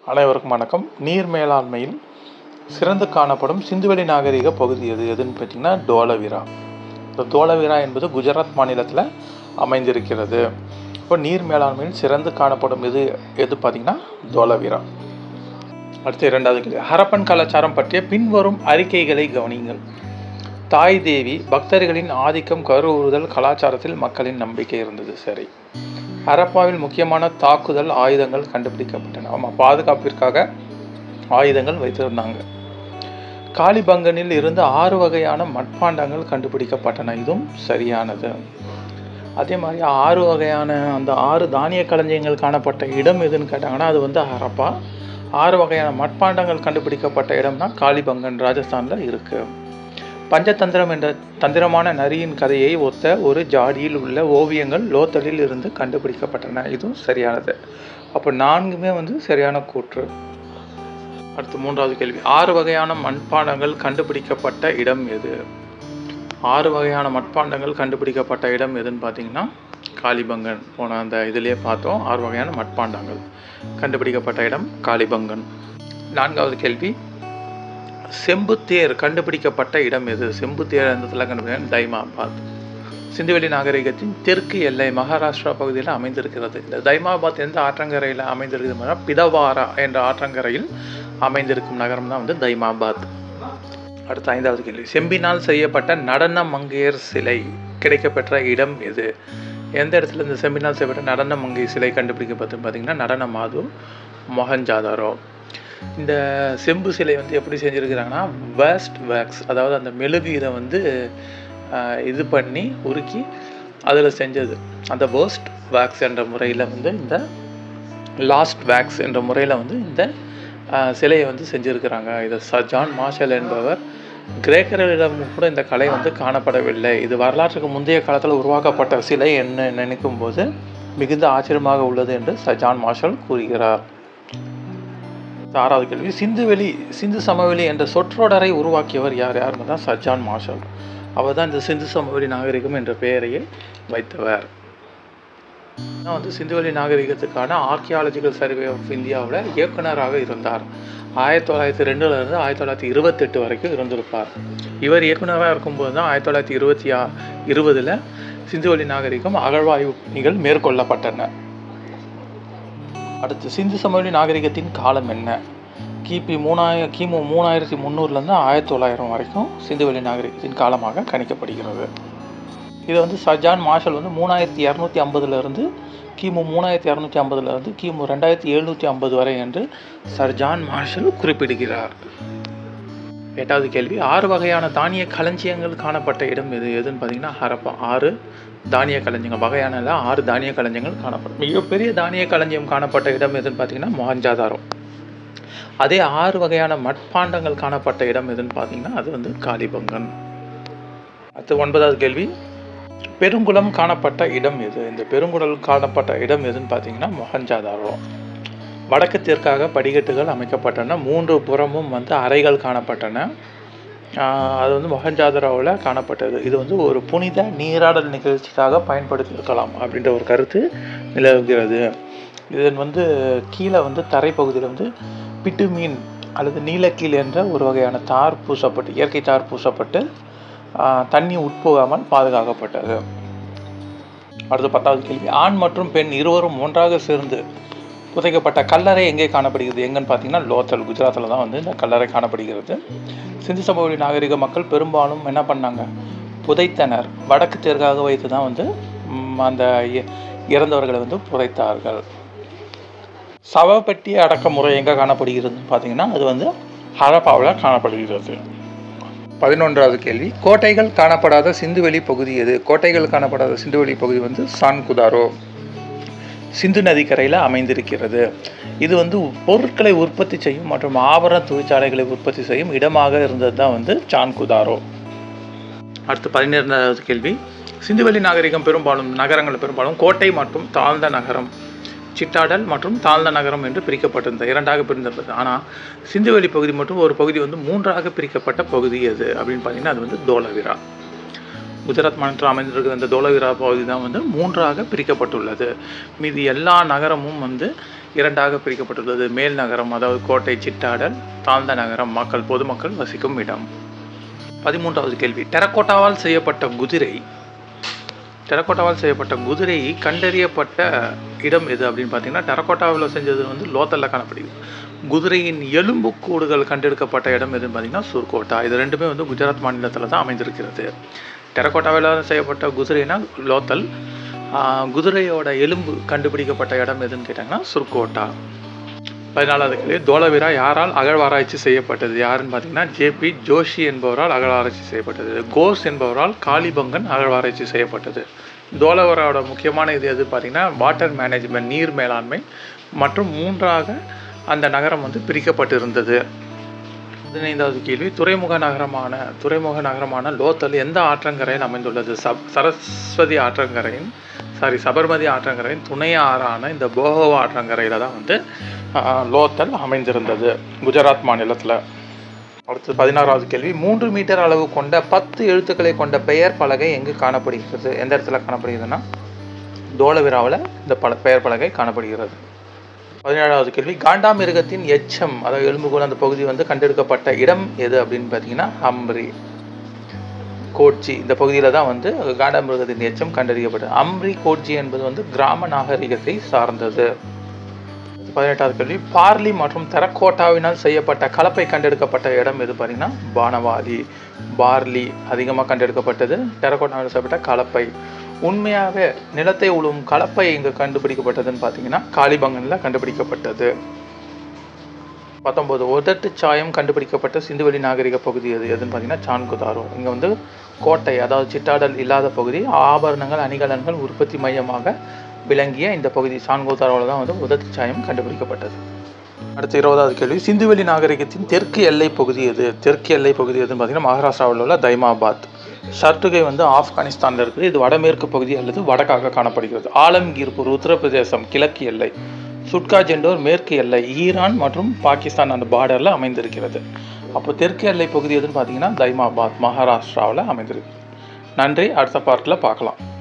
அனைவருக்கும் வணக்கம் நீர் மேலாண்மையில் சிறந்து காணப்படும் சிந்துவெளி நாகரிக பகுதி எது எதுன்னு பார்த்தீங்கன்னா டோலவிரா இந்த டோலவிரா என்பது குஜராத் மாநிலத்தில் அமைந்திருக்கிறது இப்போ நீர் மேலாண்மையில் சிறந்து காணப்படும் எது எது பார்த்தீங்கன்னா டோலவிரா அடுத்து இரண்டாவது கேள்வி ஹரப்பன் கலாச்சாரம் பற்றிய பின்வரும் அறிக்கைகளை கவனியுங்கள் தாய் தேவி பக்தர்களின் ஆதிக்கம் கருவுறுதல் கலாச்சாரத்தில் மக்களின் நம்பிக்கை இருந்தது சரி ஹரப்பாவில் முக்கியமான தாக்குதல் ஆயுதங்கள் கண்டுபிடிக்கப்பட்டன ஆமாம் பாதுகாப்பிற்காக ஆயுதங்கள் வைத்திருந்தாங்க காளிபங்கனில் இருந்து ஆறு வகையான மட்பாண்டங்கள் கண்டுபிடிக்கப்பட்டன இதுவும் சரியானது அதே மாதிரி ஆறு வகையான அந்த ஆறு தானிய களஞ்சியங்கள் காணப்பட்ட இடம் எதுன்னு கேட்டாங்கன்னா அது வந்து ஹரப்பா ஆறு வகையான மட்பாண்டங்கள் கண்டுபிடிக்கப்பட்ட இடம்னா காளிபங்கன் ராஜஸ்தானில் இருக்குது பஞ்சதந்திரம் என்ற தந்திரமான நரியின் கதையை ஒத்த ஒரு ஜாடியில் உள்ள ஓவியங்கள் லோத்தலில் இருந்து கண்டுபிடிக்கப்பட்டன இதுவும் சரியானது அப்போ நான்குமே வந்து சரியான கூற்று அடுத்து மூன்றாவது கேள்வி ஆறு வகையான மண்பாண்டங்கள் கண்டுபிடிக்கப்பட்ட இடம் எது ஆறு வகையான மட்பாண்டங்கள் கண்டுபிடிக்கப்பட்ட இடம் எதுன்னு பார்த்தீங்கன்னா காளிபங்கன் போன அந்த இதுலேயே பார்த்தோம் ஆறு வகையான மட்பாண்டங்கள் கண்டுபிடிக்கப்பட்ட இடம் காளிபங்கன் நான்காவது கேள்வி செம்புத்தேர் கண்டுபிடிக்கப்பட்ட இடம் எது செம்புத்தேர் அந்த இடத்துல கண்டுபிடிக்க தைமாபாத் சிந்துவெளி நாகரிகத்தின் தெற்கு எல்லை மகாராஷ்டிரா பகுதியில் அமைந்திருக்கிறது இந்த தைமாபாத் எந்த ஆற்றங்கரையில் அமைந்திருக்கிறது பிதவாரா என்ற ஆற்றங்கரையில் அமைந்திருக்கும் நகரம் தான் வந்து தைமாபாத் அடுத்த ஐந்தாவது கேள்வி செம்பினால் செய்யப்பட்ட நடன மங்கையர் சிலை கிடைக்கப்பெற்ற இடம் எது எந்த இடத்துல இந்த செம்பினால் செய்யப்பட்ட நடன மங்கை சிலை கண்டுபிடிக்கப்பட்டு பார்த்தீங்கன்னா நடன மாது மொஹஞ்சாதாரோ இந்த செம்பு சிலை வந்து எப்படி செஞ்சுருக்கிறாங்கன்னா வேஸ்ட் வேக்ஸ் அதாவது அந்த மெழுகு இதை வந்து இது பண்ணி உருக்கி அதில் செஞ்சது அந்த வேர்ஸ்ட் வேக்ஸ் என்ற முறையில் வந்து இந்த லாஸ்ட் வேக்ஸ் என்ற முறையில் வந்து இந்த சிலையை வந்து செஞ்சுருக்கிறாங்க இதை சஜான் மார்ஷல் என்பவர் கிரேக்கர்களிடம் கூட இந்த கலை வந்து காணப்படவில்லை இது வரலாற்றுக்கு முந்தைய காலத்தில் உருவாக்கப்பட்ட சிலை என்ன நினைக்கும் போது மிகுந்த ஆச்சரியமாக உள்ளது என்று சஜான் மார்ஷல் கூறுகிறார் ஆறாவது கேள்வி சிந்துவெளி சிந்து சமவெளி என்ற சொற்றொடரை உருவாக்கியவர் யார் யாருன்னு தான் சஜான் மார்ஷல் அவர் தான் இந்த சிந்து சமவெளி நாகரிகம் என்ற பெயரையே வைத்தவர் தான் வந்து சிந்துவெளி நாகரிகத்துக்கான ஆர்கியாலஜிக்கல் சர்வே ஆஃப் இந்தியாவில் இயக்குனராக இருந்தார் ஆயிரத்தி தொள்ளாயிரத்தி ரெண்டுலேருந்து ஆயிரத்தி தொள்ளாயிரத்தி இருபத்தெட்டு வரைக்கும் இருந்திருப்பார் இவர் இயக்குனராக இருக்கும்போது தான் ஆயிரத்தி தொள்ளாயிரத்தி இருபத்தி ஆ இருபதில் சிந்துவெளி நாகரிகம் அகழ்வாய்வு பணிகள் மேற்கொள்ளப்பட்டன அடுத்து சிந்து சமவெளி நாகரிகத்தின் காலம் என்ன கிபி மூணாயிரம் கிமு மூணாயிரத்தி முந்நூறுலேருந்து ஆயிரத்தி தொள்ளாயிரம் வரைக்கும் சிந்துவெளி நாகரிகத்தின் காலமாக கணிக்கப்படுகிறது இதை வந்து சஜான் மார்ஷல் வந்து மூணாயிரத்தி இரநூத்தி ஐம்பதுலேருந்து கிமு மூணாயிரத்தி இரநூத்தி ஐம்பதுலேருந்து கிமு ரெண்டாயிரத்தி எழுநூற்றி ஐம்பது வரை என்று சர்ஜான் மார்ஷல் குறிப்பிடுகிறார் எட்டாவது கேள்வி ஆறு வகையான தானிய களஞ்சியங்கள் காணப்பட்ட இடம் எது எதுன்னு பார்த்தீங்கன்னா ஹரப்பா ஆறு தானிய களஞ்சியங்கள் வகையான ஆறு தானிய களஞ்சியங்கள் காணப்படும் மிகப்பெரிய தானிய களஞ்சியம் காணப்பட்ட இடம் எதுன்னு பார்த்தீங்கன்னா மொஹஞ்சாதாரோ அதே ஆறு வகையான மட்பாண்டங்கள் காணப்பட்ட இடம் எதுன்னு பார்த்தீங்கன்னா அது வந்து காளிபங்கன் அடுத்து ஒன்பதாவது கேள்வி பெருங்குளம் காணப்பட்ட இடம் எது இந்த பெருங்குளம் காணப்பட்ட இடம் எதுன்னு பார்த்தீங்கன்னா மொஹஞ்சாதாரோ வடக்கு தெற்காக படிக்கட்டுகள் அமைக்கப்பட்டன மூன்று புறமும் வந்து அறைகள் காணப்பட்டன அது வந்து மொஹஞ்சாதராவில் காணப்பட்டது இது வந்து ஒரு புனித நீராடல் நிகழ்ச்சிக்காக பயன்படுத்தியிருக்கலாம் அப்படின்ற ஒரு கருத்து நிலவுகிறது இதன் வந்து கீழே வந்து தரைப்பகுதியில் வந்து பிட்டு மீன் அல்லது நீலக்கீல் என்ற ஒரு வகையான தார் பூசப்பட்டு இயற்கை தார் பூசப்பட்டு தண்ணி உட்போகாமல் பாதுகாக்கப்பட்டது அடுத்த பத்தாவது கேள்வி ஆண் மற்றும் பெண் இருவரும் ஒன்றாக சேர்ந்து புதைக்கப்பட்ட கல்லறை எங்கே காணப்படுகிறது எங்கன்னு பார்த்தீங்கன்னா லோத்தல் குஜராத்தில் தான் வந்து இந்த கல்லறை காணப்படுகிறது சிந்து சமவெளி நாகரிக மக்கள் பெரும்பாலும் என்ன பண்ணாங்க புதைத்தனர் வடக்கு தெற்காக வைத்து தான் வந்து அந்த இறந்தவர்களை வந்து புதைத்தார்கள் சவப்பெட்டி அடக்க முறை எங்கே காணப்படுகிறதுன்னு பார்த்தீங்கன்னா அது வந்து ஹரப்பாவில் காணப்படுகிறது பதினொன்றாவது கேள்வி கோட்டைகள் காணப்படாத சிந்துவெளி பகுதி எது கோட்டைகள் காணப்படாத சிந்துவெளி பகுதி வந்து சான்குதாரோ சிந்து நதிக்கரையில் அமைந்திருக்கிறது இது வந்து பொருட்களை உற்பத்தி செய்யும் மற்றும் ஆபரண தொழிற்சாலைகளை உற்பத்தி செய்யும் இடமாக இருந்தது தான் வந்து சான்குதாரோ அடுத்து பதினேழாவது கேள்வி சிந்துவெளி நாகரிகம் பெரும்பாலும் நகரங்கள் பெரும்பாலும் கோட்டை மற்றும் தாழ்ந்த நகரம் சிட்டாடல் மற்றும் தாழ்ந்த நகரம் என்று பிரிக்கப்பட்டிருந்தது இரண்டாக பிரிந்திருந்தது ஆனால் சிந்துவெளி பகுதி மட்டும் ஒரு பகுதி வந்து மூன்றாக பிரிக்கப்பட்ட பகுதி எது அப்படின்னு பார்த்தீங்கன்னா அது வந்து தோலவிரா குஜராத் மாநிலத்தில் அமைந்திருக்கிற இந்த தோலவிரா பகுதி தான் வந்து மூன்றாக பிரிக்கப்பட்டுள்ளது மீதி எல்லா நகரமும் வந்து இரண்டாக பிரிக்கப்பட்டுள்ளது மேல் நகரம் அதாவது கோட்டை சிட்டாடல் தாழ்ந்த நகரம் மக்கள் பொதுமக்கள் வசிக்கும் இடம் பதிமூன்றாவது கேள்வி டெரக்கோட்டாவால் செய்யப்பட்ட குதிரை டெரக்கோட்டாவால் செய்யப்பட்ட குதிரை கண்டறியப்பட்ட இடம் எது அப்படின்னு பார்த்தீங்கன்னா டெரக்கோட்டாவில் செஞ்சது வந்து லோத்தலில் காணப்படுகிறது குதிரையின் எலும்புக்கூடுகள் கண்டெடுக்கப்பட்ட இடம் எதுன்னு பார்த்தீங்கன்னா சுர்கோட்டா இது ரெண்டுமே வந்து குஜராத் மாநிலத்தில் தான் அமைந்திருக்கிறது டெரக்கோட்டாவில் செய்யப்பட்ட குதிரைனா லோத்தல் ஆஹ், குதிரையோட எலும்பு கண்டுபிடிக்கப்பட்ட இடம் எதுன்னு கேட்டாங்கன்னா சுர்கோட்டா பதினாலாவது கேள்வி தோலவிரா யாரால் அகழ்வாராய்ச்சி செய்யப்பட்டது யாருன்னு பார்த்தீங்கன்னா ஜேபி ஜோஷி என்பவரால் அகழ்வாராய்ச்சி செய்யப்பட்டது கோஸ் என்பவரால் காளிபங்கன் அகழ்வாராய்ச்சி செய்யப்பட்டது தோலவராவோட முக்கியமான இது எது பார்த்தீங்கன்னா வாட்டர் மேனேஜ்மெண்ட் நீர் மேலாண்மை மற்றும் மூன்றாக அந்த நகரம் வந்து பிரிக்கப்பட்டிருந்தது பதினைந்தாவது கேள்வி துறைமுக நகரமான துறைமுக நகரமான லோத்தல் எந்த ஆற்றங்கரையில் அமைந்துள்ளது சப் சரஸ்வதி ஆற்றங்கரையின் சாரி சபர்மதி ஆற்றங்கரையின் துணை ஆறான இந்த போகோவா ஆற்றங்கரையில் தான் வந்து ஆஹ், லோத்தல் அமைந்திருந்தது குஜராத் மாநிலத்தில் அடுத்து பதினாறாவது கேள்வி மூன்று மீட்டர் அளவு கொண்ட பத்து எழுத்துக்களை கொண்ட பெயர் பலகை எங்கு காணப்படுகிறது எந்த இடத்துல காணப்படுகிறதுன்னா தோலவிராவில் இந்த பல பெயர் பலகை காணப்படுகிறது பதினேழாவது கேள்வி காண்டாமிருகத்தின் எச்சம் அதாவது எலும்புகோல் அந்த பகுதி வந்து கண்டெடுக்கப்பட்ட இடம் எது அப்படின்னு பார்த்தீங்கன்னா அம்ரி கோட்ஜி இந்த பகுதியில் தான் வந்து காண்டாமிருகத்தின் எச்சம் கண்டறியப்பட்டது அம்ரி கோட்ஜி என்பது வந்து கிராம நாகரிகத்தை சார்ந்தது பதினெட்டாவது கேள்வி பார்லி மற்றும் தெரக்கோட்டாவினால் செய்யப்பட்ட கலப்பை கண்டெடுக்கப்பட்ட இடம் எது பார்த்தீங்கன்னா பானவாலி பார்லி அதிகமாக கண்டெடுக்கப்பட்டது டெரக்கோட்டாவில் செய்யப்பட்ட கலப்பை உண்மையாகவே நிலத்தை உழுவும் கலப்பை இங்கே கண்டுபிடிக்கப்பட்டதுன்னு பார்த்தீங்கன்னா காளிபங்கனில் கண்டுபிடிக்கப்பட்டது பத்தொம்போது உதட்டு சாயம் கண்டுபிடிக்கப்பட்ட சிந்துவெளி நாகரிக பகுதி எது எதுன்னு பார்த்தீங்கன்னா சான்குதாரோ இங்கே வந்து கோட்டை அதாவது சிட்டாடல் இல்லாத பகுதி ஆபரணங்கள் அணிகலன்கள் உற்பத்தி மையமாக விளங்கிய இந்த பகுதி சான்குதாரோவில் தான் வந்து உதட்டு சாயம் கண்டுபிடிக்கப்பட்டது அடுத்து இருபதாவது கேள்வி சிந்துவெளி நாகரிகத்தின் தெற்கு எல்லை பகுதி எது தெற்கு எல்லை பகுதி எதுன்னு பார்த்தீங்கன்னா மகாராஷ்டிராவில் உள்ள தைமாபாத் ஷர்ட்டுகை வந்து ஆப்கானிஸ்தானில் இருக்குது இது வடமேற்கு பகுதி அல்லது வடக்காக காணப்படுகிறது ஆலம்கீர்பூர் உத்தரப்பிரதேசம் கிழக்கு எல்லை சுட்கா ஜெண்டோர் மேற்கு எல்லை ஈரான் மற்றும் பாகிஸ்தான் அந்த பார்டரில் அமைந்திருக்கிறது அப்போ தெற்கு எல்லை பகுதி எதுன்னு பார்த்தீங்கன்னா தைமாபாத் மகாராஷ்டிராவில் அமைந்திருக்கு நன்றி அடுத்த பார்ட்டில் பார்க்கலாம்